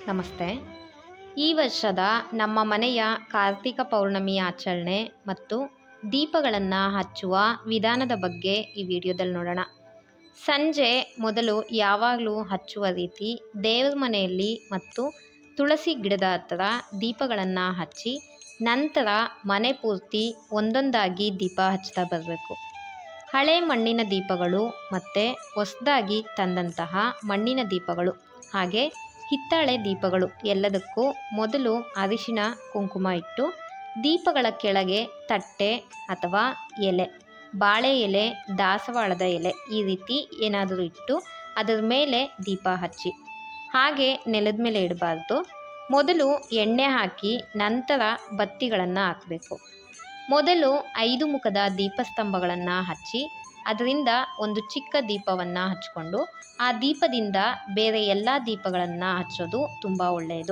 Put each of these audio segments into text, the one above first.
ನಮಸ್ತೆ ಈ ವರ್ಷದ ನಮ್ಮ ಮನೆಯ ಕಾರ್ತಿಕ ಪೌರ್ಣಮಿ ಆಚರಣೆ ಮತ್ತು ದೀಪಗಳನ್ನು ಹಚ್ಚುವ ವಿಧಾನದ ಬಗ್ಗೆ ಈ ವಿಡಿಯೋದಲ್ಲಿ ನೋಡೋಣ ಸಂಜೆ ಮೊದಲು ಯಾವಾಗಲೂ ಹಚ್ಚುವ ರೀತಿ ದೇವ್ರ ಮನೆಯಲ್ಲಿ ಮತ್ತು ತುಳಸಿ ಗಿಡದ ಹತ್ತಿರ ದೀಪಗಳನ್ನು ಹಚ್ಚಿ ನಂತರ ಮನೆ ಪೂರ್ತಿ ಒಂದೊಂದಾಗಿ ದೀಪ ಹಚ್ತಾ ಬರಬೇಕು ಹಳೆ ಮಣ್ಣಿನ ದೀಪಗಳು ಮತ್ತು ಹೊಸದಾಗಿ ತಂದಂತಹ ಮಣ್ಣಿನ ದೀಪಗಳು ಹಾಗೆ ಹಿತ್ತಾಳೆ ದೀಪಗಳು ಎಲ್ಲದಕ್ಕೂ ಮೊದಲು ಅರಿಶಿಣ ಕುಂಕುಮ ಇಟ್ಟು ದೀಪಗಳ ಕೆಳಗೆ ತಟ್ಟೆ ಅಥವಾ ಎಲೆ ಬಾಳೆ ಎಲೆ ದಾಸವಾಳದ ಎಲೆ ಈ ರೀತಿ ಏನಾದರೂ ಇಟ್ಟು ಅದರ ಮೇಲೆ ದೀಪ ಹಚ್ಚಿ ಹಾಗೆ ನೆಲದ ಮೇಲೆ ಇಡಬಾರ್ದು ಮೊದಲು ಎಣ್ಣೆ ಹಾಕಿ ನಂತರ ಬತ್ತಿಗಳನ್ನು ಹಾಕಬೇಕು ಮೊದಲು ಐದು ಮುಖದ ದೀಪಸ್ತಂಭಗಳನ್ನು ಹಚ್ಚಿ ಅದರಿಂದ ಒಂದು ಚಿಕ್ಕ ದೀಪವನ್ನು ಹಚ್ಕೊಂಡು ಆ ದೀಪದಿಂದ ಬೇರೆ ಎಲ್ಲ ದೀಪಗಳನ್ನು ಹಚ್ಚೋದು ತುಂಬ ಒಳ್ಳೆಯದು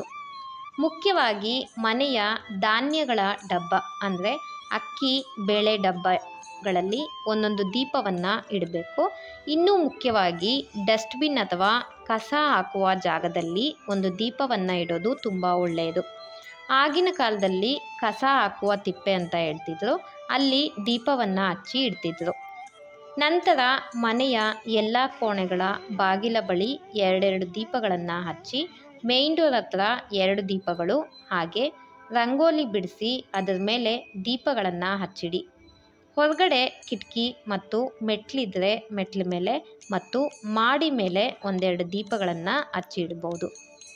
ಮುಖ್ಯವಾಗಿ ಮನೆಯ ಧಾನ್ಯಗಳ ಡಬ್ಬ ಅಂದರೆ ಅಕ್ಕಿ ಬೇಳೆ ಡಬ್ಬಗಳಲ್ಲಿ ಒಂದೊಂದು ದೀಪವನ್ನು ಇಡಬೇಕು ಇನ್ನೂ ಮುಖ್ಯವಾಗಿ ಡಸ್ಟ್ಬಿನ್ ಅಥವಾ ಕಸ ಹಾಕುವ ಜಾಗದಲ್ಲಿ ಒಂದು ದೀಪವನ್ನು ಇಡೋದು ತುಂಬ ಒಳ್ಳೆಯದು ಆಗಿನ ಕಾಲದಲ್ಲಿ ಕಸ ಹಾಕುವ ತಿಪ್ಪೆ ಅಂತ ಹೇಳ್ತಿದ್ರು ಅಲ್ಲಿ ದೀಪವನ್ನು ಹಚ್ಚಿ ಇಡ್ತಿದ್ರು ನಂತರ ಮನೆಯ ಎಲ್ಲ ಕೋಣೆಗಳ ಬಾಗಿಲ ಬಳಿ ಎರಡೆರಡು ದೀಪಗಳನ್ನು ಹಚ್ಚಿ ಮೇನ್ ಡೋರ್ ಹತ್ರ ಎರಡು ದೀಪಗಳು ಹಾಗೆ ರಂಗೋಲಿ ಬಿಡಿಸಿ ಅದರ ಮೇಲೆ ದೀಪಗಳನ್ನು ಹಚ್ಚಿಡಿ ಹೊರಗಡೆ ಕಿಟಕಿ ಮತ್ತು ಮೆಟ್ಲಿದ್ರೆ ಮೆಟ್ಲ ಮೇಲೆ ಮತ್ತು ಮಾಡಿ ಮೇಲೆ ಒಂದೆರಡು ದೀಪಗಳನ್ನು ಹಚ್ಚಿ ಇಡ್ಬೋದು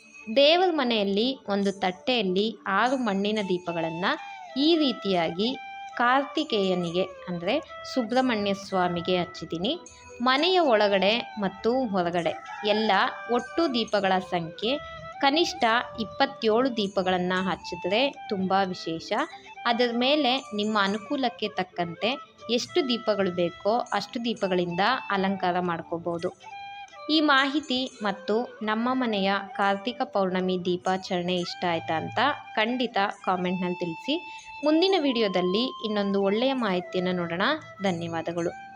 ದೇವರ ಮನೆಯಲ್ಲಿ ಒಂದು ತಟ್ಟೆಯಲ್ಲಿ ಆರು ಮಣ್ಣಿನ ದೀಪಗಳನ್ನು ಈ ರೀತಿಯಾಗಿ ಕಾರ್ತಿಕೇಯನಿಗೆ ಅಂದರೆ ಸುಬ್ರಹ್ಮಣ್ಯ ಸ್ವಾಮಿಗೆ ಹಚ್ಚಿದ್ದೀನಿ ಮನೆಯ ಒಳಗಡೆ ಮತ್ತು ಹೊರಗಡೆ ಎಲ್ಲ ಒಟ್ಟು ದೀಪಗಳ ಸಂಖ್ಯೆ ಕನಿಷ್ಠ ಇಪ್ಪತ್ತೇಳು ದೀಪಗಳನ್ನು ಹಚ್ಚಿದ್ರೆ ತುಂಬ ವಿಶೇಷ ಅದರ ಮೇಲೆ ನಿಮ್ಮ ಅನುಕೂಲಕ್ಕೆ ತಕ್ಕಂತೆ ಎಷ್ಟು ದೀಪಗಳು ಬೇಕೋ ಅಷ್ಟು ದೀಪಗಳಿಂದ ಅಲಂಕಾರ ಮಾಡ್ಕೋಬೋದು ಈ ಮಾಹಿತಿ ಮತ್ತು ನಮ್ಮ ಮನೆಯ ಕಾರ್ತಿಕ ಪೌರ್ಣಮಿ ದೀಪಾಚರಣೆ ಇಷ್ಟ ಆಯ್ತಾ ಅಂತ ಖಂಡಿತ ಕಾಮೆಂಟ್ನಲ್ಲಿ ತಿಳಿಸಿ ಮುಂದಿನ ವಿಡಿಯೋದಲ್ಲಿ ಇನ್ನೊಂದು ಒಳ್ಳೆಯ ಮಾಹಿತಿಯನ್ನು ನೋಡೋಣ ಧನ್ಯವಾದಗಳು